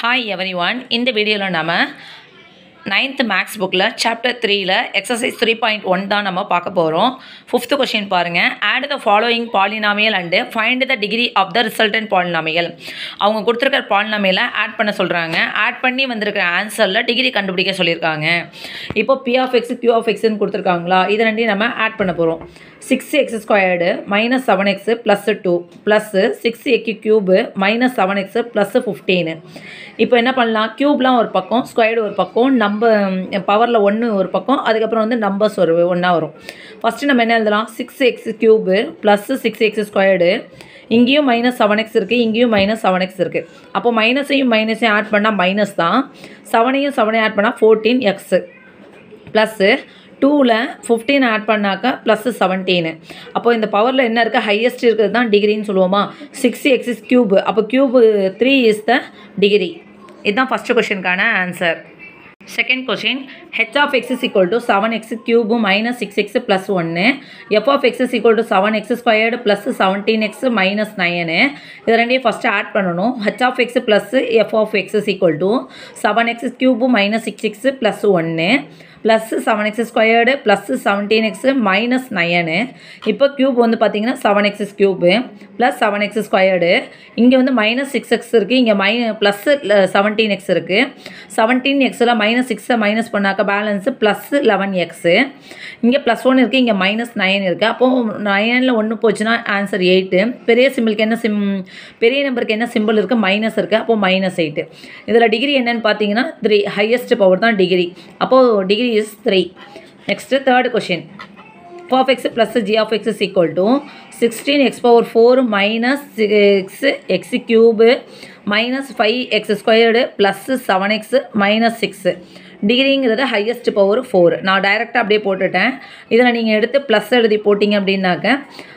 Hi every one இந்த வீடியோவில் நம்ம நைன்த் மேக்ஸ் புக்கில் சாப்டர் த்ரீல எக்ஸசைஸ் த்ரீ பாயிண்ட் ஒன் தான் நம்ம பார்க்க போகிறோம் ஃபிஃப்த்து கொஷின் பாருங்கள் add the following polynomials and find the degree of the resultant polynomial அவங்க கொடுத்துருக்கிற பாலினாமியலை ஆட் பண்ண சொல்கிறாங்க ஆட் பண்ணி வந்திருக்கிற ஆன்சரில் டிகிரி கண்டுபிடிக்க சொல்லியிருக்காங்க இப்போ p of x q of எக்ஸ்னு கொடுத்துருக்காங்களா இது ரெண்டையும் நம்ம ஆட் பண்ண போகிறோம் six x squared minus seven x plus two plus six x cube minus seven x plus fifteen இப்போ என்ன பண்ணலாம் க்யூப்லாம் ஒரு பக்கம் ஸ்கொயர்டு ஒரு பக்கம் நம்ப பவரில் ஒன்று ஒரு பக்கம் அதுக்கப்புறம் வந்து நம்பர்ஸ் ஒரு ஒன்றா வரும் ஃபஸ்ட்டு நம்ம என்ன எழுதலாம் six x cube plus six x squared இங்கேயும் மைனஸ் செவன் எக்ஸ் இருக்குது இங்கேயும் மைனஸ் செவன் எக்ஸ் இருக்குது அப்போ மைனஸையும் மைனஸையும் ஆட் பண்ணால் மைனஸ் தான் செவனையும் செவனையும் ஆட் பண்ணால் ஃபோர்டீன் எக்ஸு ப்ளஸ்ஸு டூவில் ஃபிஃப்டீன் ஆட் பண்ணாக்கா ப்ளஸ் செவன்டீனு அப்போ இந்த பவரில் என்ன இருக்குது ஹையஸ்ட் இருக்கிறது தான் டிகிரின்னு சொல்லுவோமா சிக்ஸ் எக்ஸிஸ் க்யூபு அப்போ cube three is the degree இதுதான் ஃபஸ்ட்டு கொஷினுக்கான answer second question h of x is equal to seven x cube minus six x plus ஒன்று f of x is equal to seven x squared plus seventeen x minus nine இது ரெண்டையும் first add பண்ணணும் h of x plus f of x is equal to seven x cube minus six x plus ஒன்று plus seven x squared plus seventeen x minus nine இப்போ cube வந்து பார்த்தீங்கன்னா seven x cube plus seven x squared இங்கே வந்து minus six x இருக்குது இங்கே மை plus seventeen x இருக்குது செவன்டீன் எக்ஸில் மைனஸ் சிக்ஸை மைனஸ் பண்ணாக்க பேலன்ஸு ப்ளஸ் லெவன் எக்ஸு இங்கே ப்ளஸ் ஒன் இருக்குது இங்கே மைனஸ் நைன் இருக்குது அப்போது நைனில் ஒன்று போச்சுன்னா ஆன்சர் எயிட்டு பெரிய சிம்பிளுக்கு என்ன சிம் பெரிய நம்பருக்கு என்ன சிம்பிள் இருக்குது மைனஸ் இருக்குது அப்போது மைனஸ் எயிட்டு இதில் டிகிரி என்னன்னு பார்த்தீங்கன்னா த்ரீ ஹையஸ்ட் பவர் தான் டிகிரி அப்போது degree is 3. Next, third question. f of x plus g of x is equal to 16x power 4 minus 6 x cube minus 5x squared plus 7x minus 6. டிகிரிங்கிறது highest power four நான் டைரெக்டாக அப்படியே போட்டுட்டேன் இதில் நீங்கள் எடுத்து ப்ளஸ் எழுதி போட்டிங்க அப்படின்னாக்க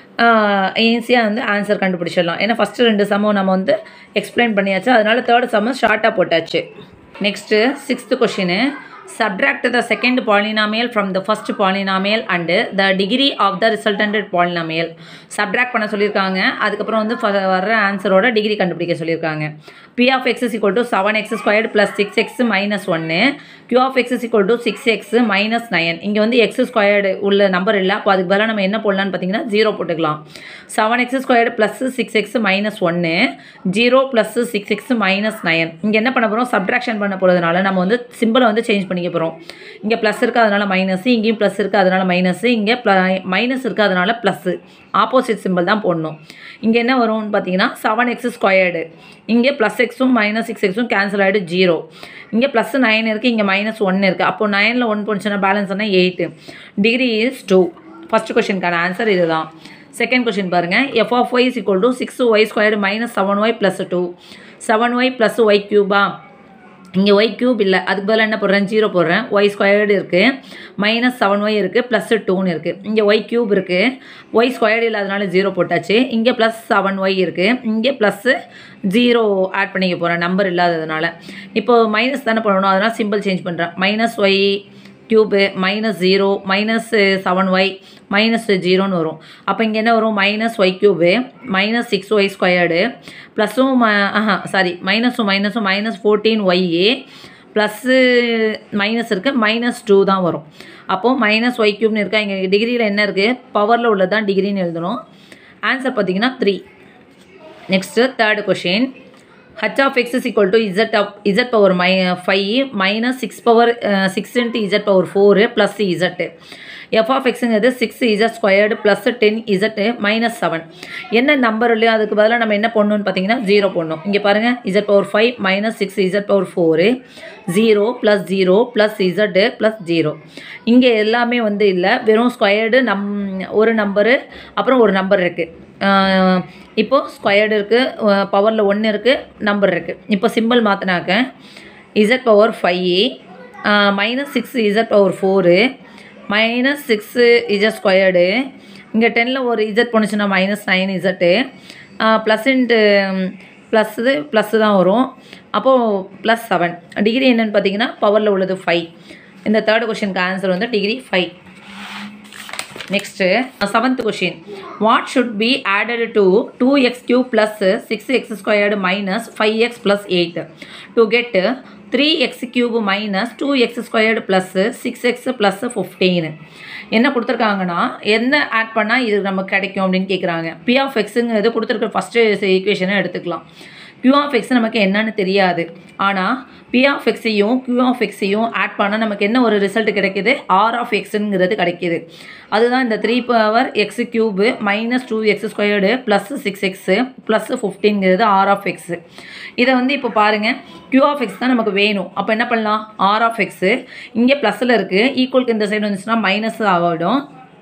ஈஸியாக வந்து ஆன்சர் கண்டுபிடிச்சிடலாம் ஏன்னா ஃபஸ்ட்டு ரெண்டு சமம் நம்ம வந்து எக்ஸ்பிளைன் பண்ணியாச்சு அதனால தேர்ட் சம்மம் ஷார்ட்டாக போட்டாச்சு next sixth question subtract the second polynomial from the first polynomial and the degree of the resultant polynomial subtract பண்ண சொல்லியிருக்காங்க அதுக்கப்புறம் வந்து வர்ற ஆன்சரோட டிகிரி கண்டுபிடிக்க சொல்லியிருக்காங்க p of x is equal to 7x squared plus 6x minus 1 q of x is equal to 6x minus 9 இங்கே வந்து x squared உள்ள நம்பர் இல்லை அப்போ அதுக்கு பதிலாக நம்ம என்ன போடலான்னு பார்த்தீங்கன்னா ஜீரோ போட்டுக்கலாம் 7x squared plus 6x minus 1 zero plus six x minus nine இங்கே என்ன பண்ண போகிறோம் சப்ட்ராக்ஷன் பண்ண போகிறதுனால நம்ம வந்து சிம்பிளை வந்து சேஞ்ச் பண்ணிக்க போகிறோம் இங்கே ப்ளஸ் இருக்குது அதனால் மைனஸ் இங்கேயும் ப்ளஸ் இருக்குது அதனால் மைனஸ் இங்கே ப்ள மைனஸ் இருக்குது அதனால் ப்ளஸ்ஸு ஆப்போசிட் சிம்பிள் தான் போடணும் இங்கே என்ன வரும்னு பார்த்தீங்கன்னா செவன் எக்ஸ் ஸ்கொயர்டு இங்கே ப்ளஸ் எக்ஸும் மைனஸ் சிக்ஸ் எக்ஸும் கேன்சல் ஆகிடு ஜீரோ இங்கே ப்ளஸ் நைன் இருக்குது இங்கே மைனஸ் ஒன் இருக்குது அப்போது நைனில் ஒன் போச்சுன்னா பேலன்ஸ் ஆனால் eight degree is two first கொஷினுக்கான ஆன்சர் இதுதான் செகண்ட் கொஷின் பாருங்கள் f of y is equal to six y squared minus seven y plus two seven y plus y க்யூபா இங்கே ஒய் க்யூப் இல்லை அதுக்கு பதிலாக என்ன போடுறேன் ஜீரோ போடுறேன் ஒய் ஸ்கொயர்டு இருக்குது மைனஸ் செவன் ஒய் இருக்குது ப்ளஸ் டூன்னு இருக்குது இங்கே ஒய் க்யூப் இருக்குது ஒய் ஸ்கொயர்டு இல்லாதனால ஜீரோ போட்டாச்சு இங்கே ப்ளஸ் செவன் ஒய் இருக்குது இங்கே ப்ளஸ்ஸு ஜீரோ ஆட் பண்ணிக்க போகிறேன் நம்பர் இல்லாததுனால இப்போ மைனஸ் தானே பண்ணணும் அதனால் சிம்பிள் சேஞ்ச் பண்ணுறேன் minus y cube minus zero minus seven y minus ஜீரோன்னு வரும் அப்போ இங்கே என்ன வரும் minus y cube minus six y squared ப்ளஸ்ஸும் ம ஆஹா சாரி மைனஸும் மைனஸும் மைனஸ் ஃபோர்டீன் ஒய்ஏ ப்ளஸ்ஸு மைனஸ் இருக்குது மைனஸ் டூ தான் வரும் அப்போது மைனஸ் ஒய் க்யூப்னு இருக்கா இங்கே டிகிரியில் என்ன இருக்குது பவரில் உள்ளது தான் டிகிரின்னு எழுதணும் ஆன்சர் பார்த்தீங்கன்னா three next third question h of x is equal to z of z power my 5 minus 6 power uh, 6 into z power 4 plus z f of xங்கிறது six z squared plus ten z minus seven என்ன number இல்லையோ அதுக்கு பதிலாக நம்ம என்ன பண்ணணும்னு பார்த்தீங்கன்னா zero போடணும் இங்கே பாருங்கள் z power five minus six z power four zero plus zero plus z plus zero இங்கே எல்லாமே வந்து இல்லை வெறும் ஸ்கொயர்டு நம் ஒரு நம்பரு அப்புறம் ஒரு நம்பர் இருக்குது இப்போது ஸ்கொயர்டு இருக்குது பவரில் ஒன்று இருக்குது நம்பர் இருக்குது இப்போ சிம்பிள் மாற்றினாக்க z power five minus six z power four minus six z squared இங்கே டெனில் ஒரு இசட் போணுச்சுன்னா minus nine z plus into plus plus தான் வரும் அப்போது ப்ளஸ் செவன் டிகிரி என்னென்னு பார்த்தீங்கன்னா பவரில் உள்ளது ஃபைவ் இந்த தேர்ட் கொஷனுக்கு ஆன்சர் வந்து degree five next seventh question what should be added to two x cube plus six x squared minus five x plus eight to get three x cube minus two x squared plus six x plus fifteen என்ன கொடுத்துருக்காங்கன்னா என்ன add பண்ணால் இது நமக்கு கிடைக்கும் அப்படின்னு கேட்குறாங்க P of எக்ஸுங்கிறது கொடுத்துருக்க ஃபஸ்ட்டு ஈக்குவேஷனை எடுத்துக்கலாம் q ஆஃப் எக்ஸ் நமக்கு என்னன்னு தெரியாது ஆனால் பி ஆஃப் எக்ஸையும் q ஆஃப் எக்ஸையும் ஆட் பண்ணால் நமக்கு என்ன ஒரு ரிசல்ட் கிடைக்குது ஆர் ஆஃப் எக்ஸுங்கிறது கிடைக்கிது அதுதான் இந்த three power x cube minus two x squared plus six x plus ஃபிஃப்டீன்கிறது ஆர் ஆஃப் எக்ஸு இதை வந்து இப்போ பாருங்கள் q ஆஃப் எக்ஸ் தான் நமக்கு வேணும் அப்போ என்ன பண்ணலாம் ஆர் ஆஃப் எக்ஸு இங்கே ப்ளஸில் இருக்குது ஈக்குவலுக்கு இந்த சைடு வந்துச்சுன்னா மைனஸ் ஆகிடும்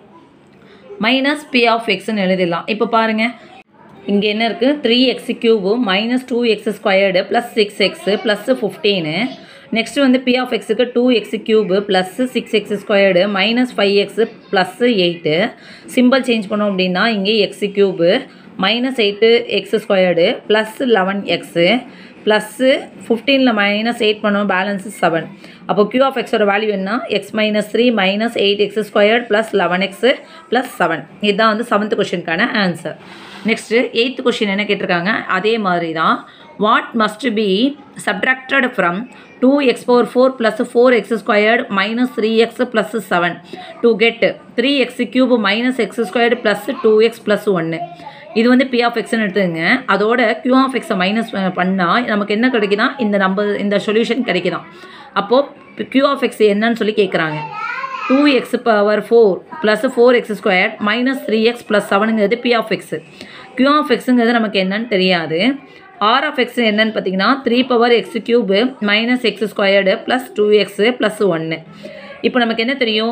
மைனஸ் பி ஆஃப் எக்ஸ்ன்னு எழுதிடலாம் இப்போ பாருங்கள் இங்கே என்ன இருக்குது three x cube minus two x squared plus six x plus fifteen next வந்து பி ஆஃப் எக்ஸுக்கு two x cube plus six x squared minus five x plus eight simple change பண்ணோம் அப்படின்னா இங்கே x cube minus eight x squared plus eleven x plus ஃபிஃப்டீனில் minus eight பண்ணோம் balance seven அப்போ q of எக்ஸோட value என்ன x minus three minus eight x squared plus eleven x plus seven இதுதான் வந்து செவன்த் கொஷினுக்கான ஆன்சர் நெக்ஸ்ட்டு எயித்து கொஷின் என்ன கேட்டிருக்காங்க அதே மாதிரி தான் what must be subtracted from two x power four plus four x squared minus three x plus seven to get three x cube minus x squared plus two x plus ஒன்று இது வந்து p of எக்ஸ்னு எடுத்துங்க அதோட Q of எக்ஸை minus பண்ணால் நமக்கு என்ன கிடைக்குதா இந்த நம்பர் இந்த சொல்யூஷன் கிடைக்குதாம் அப்போது க்யூ ஆஃப் எக்ஸ் என்னன்னு சொல்லி கேட்குறாங்க two x power four plus four x square minus three x plus செவனுங்கிறது p of x q of எக்ஸுங்கிறது நமக்கு என்னன்னு தெரியாது ஆர் ஆஃப் எக்ஸ் என்னன்னு பார்த்தீங்கன்னா three power x cube minus x squared plus two x plus ஒன்று இப்போ நமக்கு என்ன தெரியும்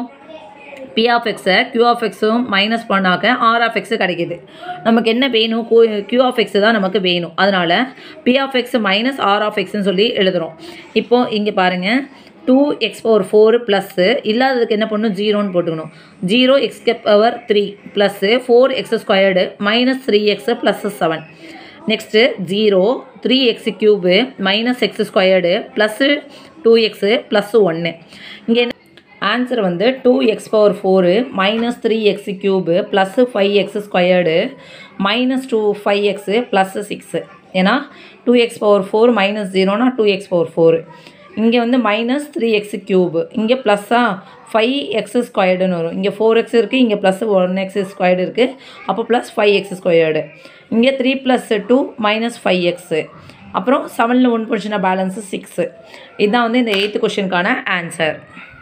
பி ஆஃப் எக்ஸை க்யூ ஆஃப் எக்ஸும் மைனஸ் பண்ணாக்க ஆர் ஆஃப் எக்ஸு கிடைக்கிது நமக்கு என்ன வேணும் க்யூ ஆஃப் எக்ஸு தான் நமக்கு வேணும் அதனால் p of x minus r of எக்ஸ்னு சொல்லி எழுதுகிறோம் இப்போது இங்கே பாருங்கள் two x power four plus இல்லாததுக்கு என்ன பண்ணணும் ஜீரோன்னு போட்டுக்கணும் zero x power three plus four x squared minus three x plus seven next zero three x cube minus x squared plus two x plus ஒன்று இங்கே என்ன ஆன்சர் வந்து two x power four minus three x cube plus five x squared minus two five x plus six ஏன்னா two x power four minus ஜீரோனா two x power four இங்கே வந்து minus three x cube இங்கே ப்ளஸ்ஸாக five X ஸ்கொயர்டுன்னு வரும் இங்கே four X இருக்குது இங்கே ப்ளஸ் ஒன் எக்ஸ் ஸ்கொயர்டு இருக்குது அப்போ ப்ளஸ் ஃபைவ் எக்ஸ் ஸ்கொயர்டு இங்கே three plus two minus five x அப்புறம் செவனில் ஒன் போச்சுன்னா பேலன்ஸு சிக்ஸு இதுதான் வந்து இந்த எயித்து கொஷினுக்கான ஆன்சர்